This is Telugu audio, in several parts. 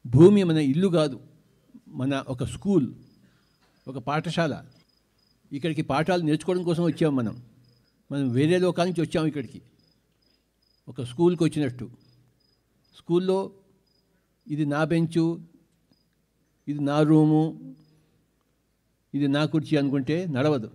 భూమి మన ఇల్లు కాదు మన ఒక స్కూల్ ఒక పాఠశాల ఇక్కడికి పాఠాలు నేర్చుకోవడం కోసం వచ్చాం మనం మనం వేరే లోకాల నుంచి వచ్చాం ఇక్కడికి ఒక స్కూల్కి వచ్చినట్టు స్కూల్లో ఇది నా బెంచు ఇది నా రూము ఇది నా కుర్చీ అనుకుంటే నడవదు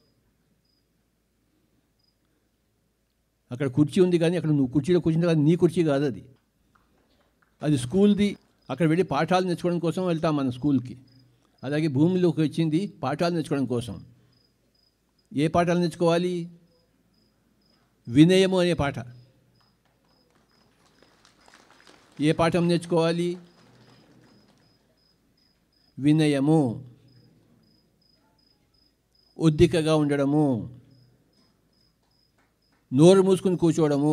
అక్కడ కుర్చీ ఉంది కానీ అక్కడ నువ్వు కుర్చీలో కూర్చుంటే అది నీ కుర్చీ కాదు అది అది స్కూల్ది అక్కడ వెళ్ళి పాఠాలు నేర్చుకోవడం కోసం వెళ్తాం మన స్కూల్కి అలాగే భూమిలోకి వచ్చింది పాఠాలు నేర్చుకోవడం కోసం ఏ పాఠాలు నేర్చుకోవాలి వినయము అనే పాఠ ఏ పాఠం నేర్చుకోవాలి వినయము ఒద్దికగా ఉండడము నోరు మూసుకుని కూర్చోవడము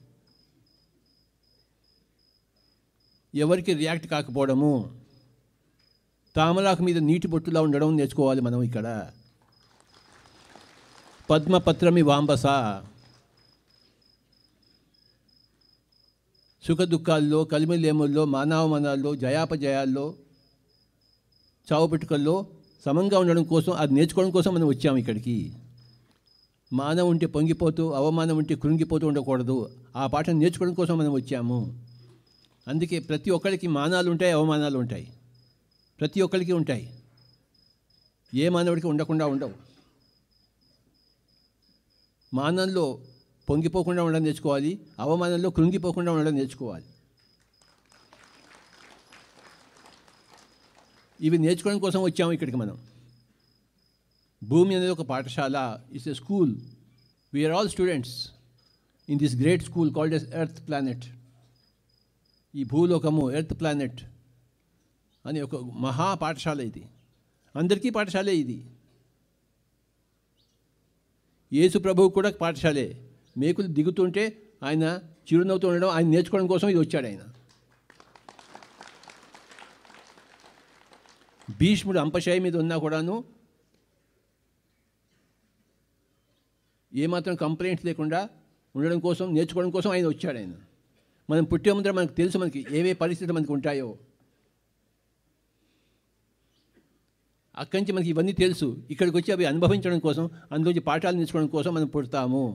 ఎవరికి రియాక్ట్ కాకపోవడము తామరాకు మీద నీటి బొట్టులా ఉండడం నేర్చుకోవాలి మనం ఇక్కడ పద్మపత్రమి వాంబస సుఖ దుఃఖాల్లో కలిమిలేముల్లో మానవమనాల్లో జయాపజయాల్లో చావుపెట్టుకల్లో సమంగా ఉండడం కోసం అది నేర్చుకోవడం కోసం మనం వచ్చాము ఇక్కడికి మానవం ఉంటే పొంగిపోతూ అవమానం ఉంటే కృంగిపోతూ ఉండకూడదు ఆ పాఠం నేర్చుకోవడం కోసం మనం వచ్చాము అందుకే ప్రతి ఒక్కరికి మానాలు ఉంటాయి అవమానాలు ఉంటాయి ప్రతి ఒక్కరికి ఉంటాయి ఏ మానవుడికి ఉండకుండా ఉండవు మానంలో పొంగిపోకుండా ఉండడం నేర్చుకోవాలి అవమానంలో కృంగిపోకుండా ఉండడం నేర్చుకోవాలి ఇవి నేర్చుకోవడం కోసం వచ్చాము ఇక్కడికి మనం భూమి అనేది ఒక పాఠశాల it's a school we are all students in this great school called as earth planet ఈ భూలోకము ఎర్త్ ప్లానెట్ అని ఒక మహా పాఠశాల ఇది అందరికీ పాఠశాలే ఇది యేసు ప్రభువు కూడా పాఠశాలే మేకులు దిగుతుంటే ఆయన చిరునవ్వుతూ ఉండడం ఆయన నేర్చుకోవడం కోసం ఇది వచ్చాడు ఆయన భీష్ముడు అంపశాయి మీద ఉన్నా కూడాను ఏమాత్రం కంప్లైంట్స్ లేకుండా ఉండడం కోసం నేర్చుకోవడం కోసం ఆయన వచ్చాడు ఆయన మనం పుట్టే ముందర మనకు తెలుసు మనకి ఏవే పరిస్థితులు మనకు ఉంటాయో అక్కడి నుంచి మనకి ఇవన్నీ తెలుసు ఇక్కడికి వచ్చి అవి అనుభవించడం కోసం అందులోంచి పాఠాలు నేర్చుకోవడం కోసం మనం పుడతాము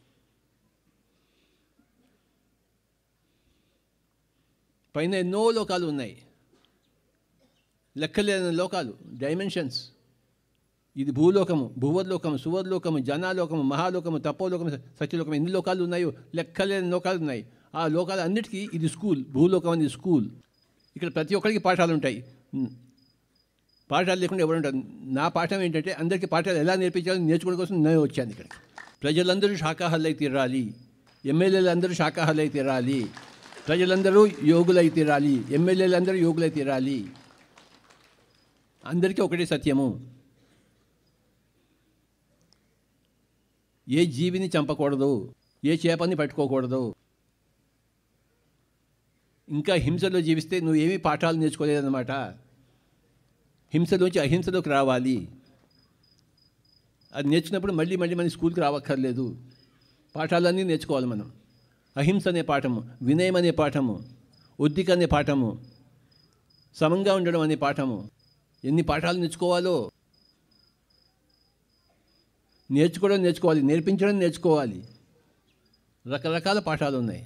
పైన ఎన్నో లోకాలు ఉన్నాయి లెక్కలేని లోకాలు డైమెన్షన్స్ ఇది భూలోకము భూవర్లోకము సువర్లోకము జనాలోకము మహాలోకము తపోలోకము సత్యలోకము ఎన్ని లోకాలు ఉన్నాయో లెక్కలేని లోకాలు ఉన్నాయి ఆ లోకాలు అన్నిటికీ ఇది స్కూల్ భూలోకం అనేది స్కూల్ ఇక్కడ ప్రతి ఒక్కరికి పాఠాలు ఉంటాయి పాఠాలు లేకుండా ఎవరు ఉంటారు నా పాఠం ఏంటంటే అందరికీ పాఠాలు ఎలా నేర్పించాలో నేర్చుకోవడం కోసం నేను వచ్చాను ఇక్కడ ప్రజలందరూ శాకాహారులై తీరాలి ఎమ్మెల్యేలు అందరూ శాకాహారులై తీరాలి ప్రజలందరూ యోగులై తీరాలి ఎమ్మెల్యేలు అందరూ యోగులై తీరాలి అందరికీ ఒకటే సత్యము ఏ జీవిని చంపకూడదు ఏ చేపని పట్టుకోకూడదు ఇంకా హింసలో జీవిస్తే నువ్వు ఏమీ పాఠాలు నేర్చుకోలేదన్నమాట హింసలోంచి అహింసలోకి రావాలి అది నేర్చుకున్నప్పుడు మళ్ళీ మళ్ళీ మన స్కూల్కి రావక్కర్లేదు పాఠాలన్నీ నేర్చుకోవాలి మనం అహింస అనే పాఠము వినయం అనే పాఠము ఒద్దిక అనే పాఠము సమంగా ఉండడం అనే పాఠము ఎన్ని పాఠాలు నేర్చుకోవాలో నేర్చుకోవడం నేర్చుకోవాలి నేర్పించడం నేర్చుకోవాలి రకరకాల పాఠాలు ఉన్నాయి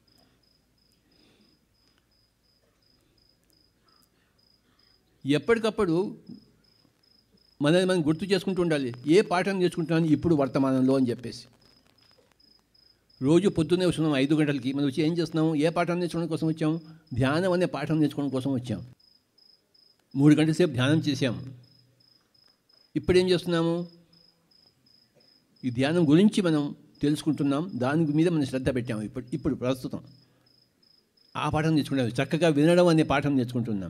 ఎప్పటికప్పుడు మనల్ని మనం గుర్తు చేసుకుంటూ ఉండాలి ఏ పాఠం నేర్చుకుంటున్నాను ఇప్పుడు వర్తమానంలో అని చెప్పేసి రోజు పొద్దున్నే వస్తున్నాం ఐదు గంటలకి మనం వచ్చి ఏం చేస్తున్నాం ఏ పాఠం నేర్చుకోవడం కోసం వచ్చాం ధ్యానం అనే పాఠం నేర్చుకోవడం కోసం వచ్చాం మూడు గంటల సేపు ధ్యానం చేసాం ఇప్పుడు ఏం చేస్తున్నాము ఈ ధ్యానం గురించి మనం తెలుసుకుంటున్నాం దాని మీద మనం శ్రద్ధ పెట్టాము ఇప్పుడు ఇప్పుడు ప్రస్తుతం ఆ పాఠం నేర్చుకుంటాం చక్కగా వినడం అనే పాఠం నేర్చుకుంటున్నాం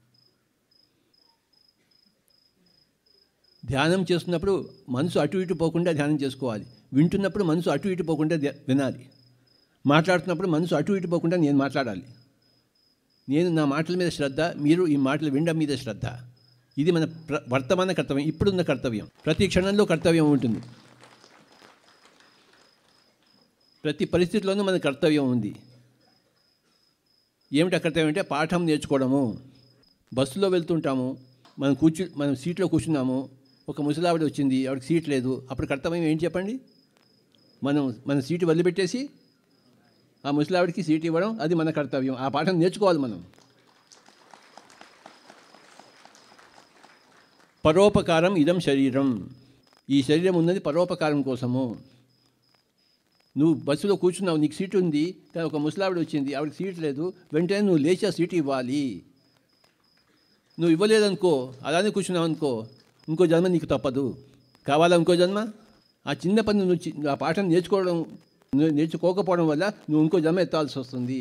ధ్యానం చేస్తున్నప్పుడు మనసు అటు ఇటు పోకుండా ధ్యానం చేసుకోవాలి వింటున్నప్పుడు మనసు అటు ఇటు పోకుండా ధ్యా- వినాలి మాట్లాడుతున్నప్పుడు మనసు అటు ఇటు పోకుండా నేను మాట్లాడాలి నేను నా మాటల మీద శ్రద్ధ మీరు ఈ మాటలు వినడం మీద శ్రద్ధ ఇది మన ప్ర వర్తమాన కర్తవ్యం ఇప్పుడున్న కర్తవ్యం ప్రతి క్షణంలో కర్తవ్యం ఉంటుంది ప్రతి పరిస్థితిలోనూ మన కర్తవ్యం ఉంది ఏమిటి కర్తవ్యం అంటే పాఠం నేర్చుకోవడము బస్సులో వెళ్తుంటాము మనం కూర్చు మనం సీట్లో కూర్చున్నాము ఒక ముసలావిడ వచ్చింది ఆవిడకి సీట్ లేదు అప్పుడు కర్తవ్యం ఏంటి చెప్పండి మనం మన సీటు వదిలిపెట్టేసి ఆ ముసలావిడికి సీట్ ఇవ్వడం అది మన కర్తవ్యం ఆ పాఠం నేర్చుకోవాలి మనం పరోపకారం ఇదం శరీరం ఈ శరీరం ఉన్నది పరోపకారం కోసము నువ్వు బస్సులో కూర్చున్నావు నీకు సీటు ఉంది కానీ ఒక ముసలావిడ వచ్చింది ఆవిడకి సీట్ లేదు వెంటనే నువ్వు లేచి ఆ సీటు ఇవ్వాలి నువ్వు ఇవ్వలేదనుకో అలానే కూర్చున్నావు అనుకో ఇంకో జన్మ నీకు తప్పదు కావాలా ఇంకో జన్మ ఆ చిన్న పని నువ్వు చి- ఆ పాఠం నేర్చుకోవడం నే- నేర్చుకోకపోవడం వల్ల నువ్వు ఇంకో జన్మ ఎత్తాల్సి వస్తుంది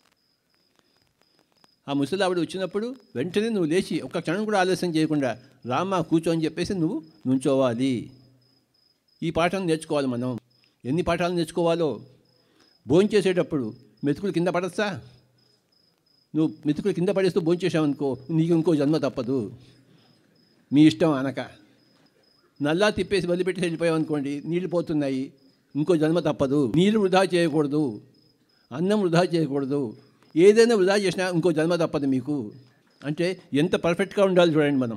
ఆ ముసలావిడ వచ్చినప్పుడు వెంటనే నువ్వు లేచి ఒక్క క్షణం కూడా ఆలస్యం చేయకుండా రామ్మా కూర్చో అని చెప్పేసి నువ్వు నుంచోవాలి ఈ పాఠం నేర్చుకోవాలి మనం ఎన్ని పాఠాలు నేర్చుకోవాలో భోంచేసేటప్పుడు మెతుకులు కింద పడచ్చా నువ్వు మెతుకులు కింద పడేస్తూ భోంచేసావనుకో నీకు ఇంకో జన్మ తప్పదు మీ ఇష్టం అనక నల్లా తిప్పేసి వదిలిపెట్టి వెళ్ళిపోయావు అనుకోండి నీళ్ళు పోతున్నాయి ఇంకో జన్మ తప్పదు నీళ్ళు వృధా చేయకూడదు అన్నం వృధా చేయకూడదు ఏదైనా వృధా చేసినా ఇంకో జన్మ తప్పదు మీకు అంటే ఎంత పర్ఫెక్ట్గా ఉండాలి చూడండి మనం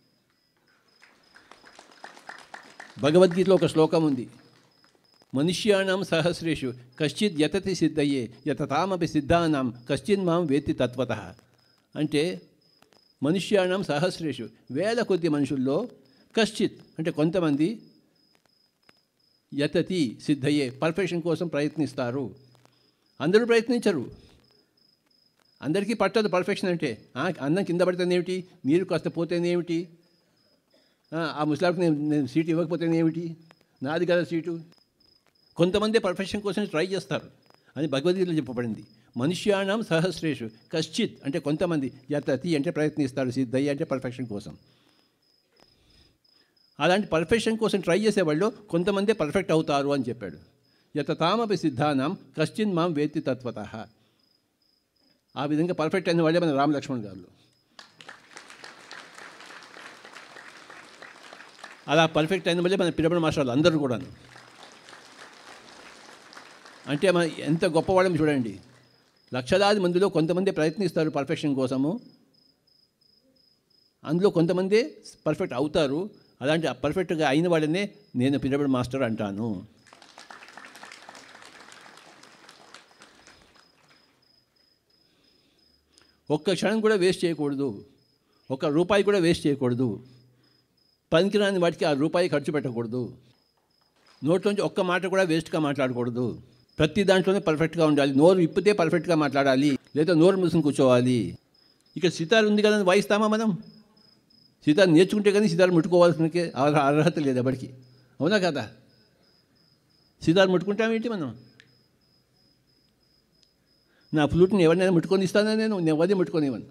భగవద్గీతలో ఒక శ్లోకం ఉంది మనుష్యాణం సహస్రేషు కశ్చిత్ యతతి సిద్ధయ్యే యతతామపి సిద్ధానాం కశ్చిత్ మాం వేత్తి తత్వత అంటే మనుష్యాణం సహస్రేషు వేల కొద్ది మనుషుల్లో కశ్చిత్ అంటే కొంతమంది యతతి సిద్ధయ్యే పర్ఫెక్షన్ కోసం ప్రయత్నిస్తారు అందరూ ప్రయత్నించరు అందరికీ పట్టదు పర్ఫెక్షన్ అంటే ఆ, అన్నం కింద పడితేనేమిటి నీరు కాస్త పోతేనేమిటి ఆ, ఆ ముసలాకి నేను నేను సీటు ఇవ్వకపోతేనేమిటి నాది కదా సీటు కొంతమంది పర్ఫెక్షన్ కోసం ట్రై చేస్తారు అని భగవద్గీతలో చెప్పబడింది మనుష్యాణం సహస్రేషు కశ్చిత్ అంటే కొంతమంది యతతి అంటే ప్రయత్నిస్తారు సిద్ధయ్య అంటే పర్ఫెక్షన్ కోసం అలాంటి పర్ఫెక్షన్ కోసం ట్రై చేసేవాళ్ళు కొంతమంది పర్ఫెక్ట్ అవుతారు అని చెప్పాడు యతతామపి సిద్ధానం కశ్చిన్ మాం వేత్తి తత్వత ఆ విధంగా పర్ఫెక్ట్ అయిన వాళ్ళే మన రామలక్ష్మణ్ గారు అలా పర్ఫెక్ట్ అయిన వాళ్ళే మన పిరమణ మాస్టర్లు అందరూ కూడాను అంటే మన ఎంత గొప్పవాళ్ళం చూడండి లక్షలాది మందిలో కొంతమంది ప్రయత్నిస్తారు పర్ఫెక్షన్ కోసము అందులో కొంతమంది పర్ఫెక్ట్ అవుతారు అలాంటి పర్ఫెక్ట్గా అయిన వాళ్ళనే నేను పిరమిడ్ మాస్టర్ అంటాను ఒక్క క్షణం కూడా వేస్ట్ చేయకూడదు ఒక్క రూపాయి కూడా వేస్ట్ చేయకూడదు పనికిరాని వాటికి ఆ రూపాయి ఖర్చు పెట్టకూడదు నోట్లోంచి ఒక్క మాట కూడా వేస్ట్గా మాట్లాడకూడదు ప్రతి దాంట్లోనే పర్ఫెక్ట్గా ఉండాలి నోరు విప్పితే పర్ఫెక్ట్గా మాట్లాడాలి లేదా నోరు మూసుకుని కూర్చోవాలి ఇక్కడ సితార్ ఉంది కదా వాయిస్తామా మనం సితార్ నేర్చుకుంటే కానీ సితార్ ముట్టుకోవాల్సిన అర్హ- అర్హత లేదు ఎవరికి అవునా కదా సితార్ ముట్టుకుంటామేంటి మనం నా ఫ్లూట్ని ఎవరినైనా ముట్టుకొని ఇస్తానా నేను నేను ఎవరిని ముట్టుకొని ఇవ్వను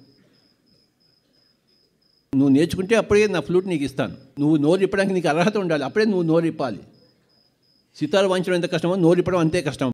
నువ్వు నేర్చుకుంటే అప్పుడే నా ఫ్లూట్ నీకు ఇస్తాను నువ్వు నోరు ఇప్పడానికి నీకు అర్హత ఉండాలి అప్పుడే నువ్వు నోరు ఇప్పాలి సితారు వాయించడం ఎంత కష్టమో నోరు ఇప్పడం అంతే కష్టం